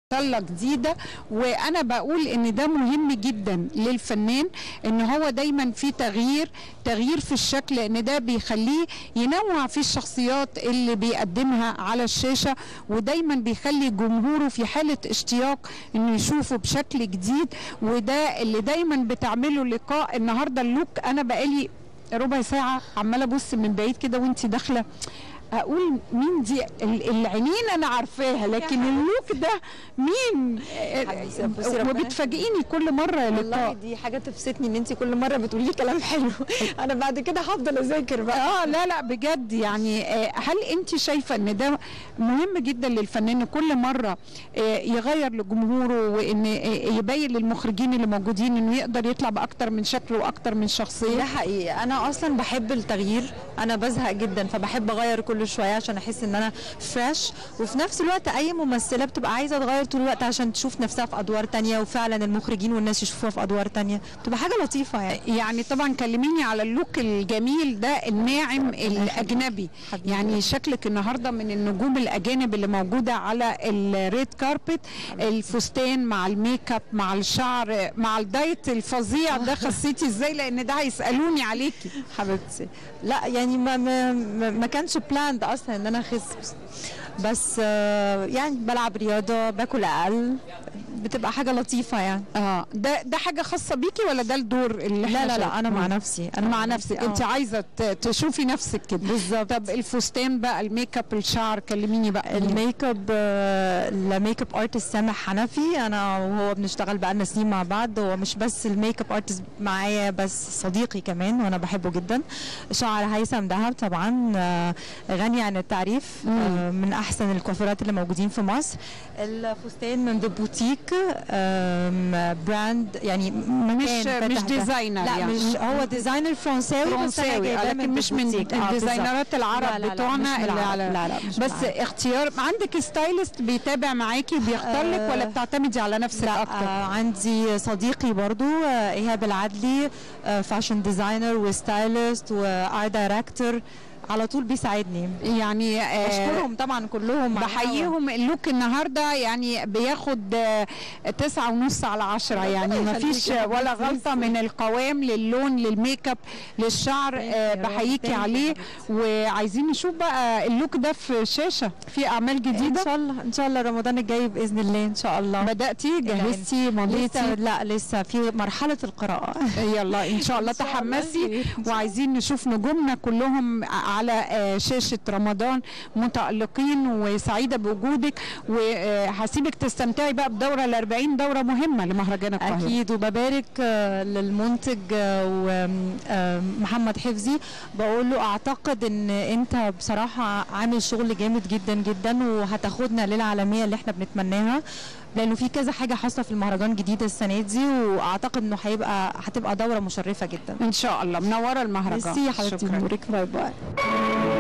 طلة جديدة وانا بقول ان ده مهم جدا للفنان ان هو دايما في تغيير تغيير في الشكل لان ده بيخليه ينوع في الشخصيات اللي بيقدمها على الشاشة ودايما بيخلي جمهوره في حالة اشتياق انه يشوفه بشكل جديد وده اللي دايما بتعمله لقاء النهاردة اللوك انا بقالي ربع ساعة عمالة ابص من بعيد كده وانت داخلة اقول مين دي ال- العينين انا عارفاها لكن اللوك ده مين حبيبتي، بصي ربنا- وبتفاجئيني كل مره يا والله لقاء دي حاجه تبسطني ان انت كل مره بتقولي لي كلام حلو انا بعد كده هفضل اذاكر بقى اه لا لا بجد يعني آه، هل انت شايفه ان ده مهم جدا للفنان كل مره آه، يغير لجمهوره وان آه، يبين للمخرجين اللي موجودين انه يقدر يطلع باكتر من شكل واكتر من ده شخصيه حقيقي انا اصلا بحب التغيير انا بزهق جدا فبحب اغير كل شويه عشان احس ان انا فريش وفي نفس الوقت اي ممثله بتبقى عايزه تغير طول الوقت عشان تشوف نفسها في ادوار تانية وفعلا المخرجين والناس يشوفوها في ادوار تانية بتبقى حاجه لطيفه يعني يعني طبعا كلميني على اللوك الجميل ده الناعم الاجنبي حبيبي. يعني شكلك النهارده من النجوم الاجانب اللي موجوده على الريد كاربت الفستان مع الميك اب مع الشعر مع الدايت الفظيع ده خسيتي ازاي لان ده هيسالوني عليكي حبيبتي لا يعني ما ما, ما ما كانش بلاند اصلا ان انا اخس بس آه، يعني بلعب رياضه باكل اقل بتبقى حاجه لطيفه يعني اه ده ده حاجه خاصه بيكي ولا ده الدور اللي لا إحنا لا لا شايف- انا مع مم. نفسي انا مع نفسك آه. انت عايزه ت- تشوفي نفسك كده بالظبط طب الفستان بقى الميك اب الشعر كلميني بقى الميك اب آه، الميك اب ارتست سامح حنفي انا وهو بنشتغل بقالنا سنين مع بعض هو مش بس الميك اب ارتست معايا بس صديقي كمان وانا بحبه جدا شعر هيثم دهب طبعا آه، غني عن التعريف آه، من احسن الكوافيرات اللي موجودين في مصر الفستان من ذا بوتيك براند يعني مش مكان مش فتح ده. ديزاينر لا يعني مش هو ديزاينر فرنساوي بس أنا فرنساوي جايباه لكن مش من بوتيك. آه، الديزاينرات بالظبط. العرب لا، لا، لا، بتوعنا مش من اللي العرب. على لا لا مش بس من العرب. اختيار عندك ستايلست بيتابع معاكي وبيختار لك آه، ولا بتعتمدي على نفسك لا اكتر آه عندي صديقي برضو آه ايهاب العدلي آه فاشن ديزاينر وستايلست وارت دايركتور على طول بيساعدني يعني آه، بشكرهم طبعا كلهم على الهوا. بحييهم اللوك النهارده يعني بياخد آه، تسعة ونص على عشرة يعني ما يخليك فيش يا ولا حبيبتي. غلطة من القوام للون للميك اب للشعر آه، يا رب. بحييكي Thank you عليه يا وعايزين نشوف بقى اللوك ده في شاشة في أعمال ان جديدة شاء الله ان شاء الله رمضان الجاي باذن الله ان شاء الله بدأتي جهزتي لسه مضيتي لا لسه في مرحله القراءه يلا ان شاء الله إن شاء الله تحمسي خير. وعايزين نشوف نجومنا كلهم على آه، شاشه رمضان متالقين وسعيده بوجودك وهسيبك تستمتعي بقى بدوره ال 40 دوره مهمه لمهرجان القاهره اكيد وببارك آه، للمنتج ومحمد حفظي بقول له اعتقد ان انت بصراحه عامل شغل جامد جدا جدا وهتاخدنا للعالميه اللي احنا بنتمناها لانه في كذا حاجه حاصله في المهرجان جديد السنه دي واعتقد انه هيبقى هتبقى دوره مشرفه جدا ان شاء الله منوره المهرجان ميرسي يا حبيبتي شكراً. نورك باي باي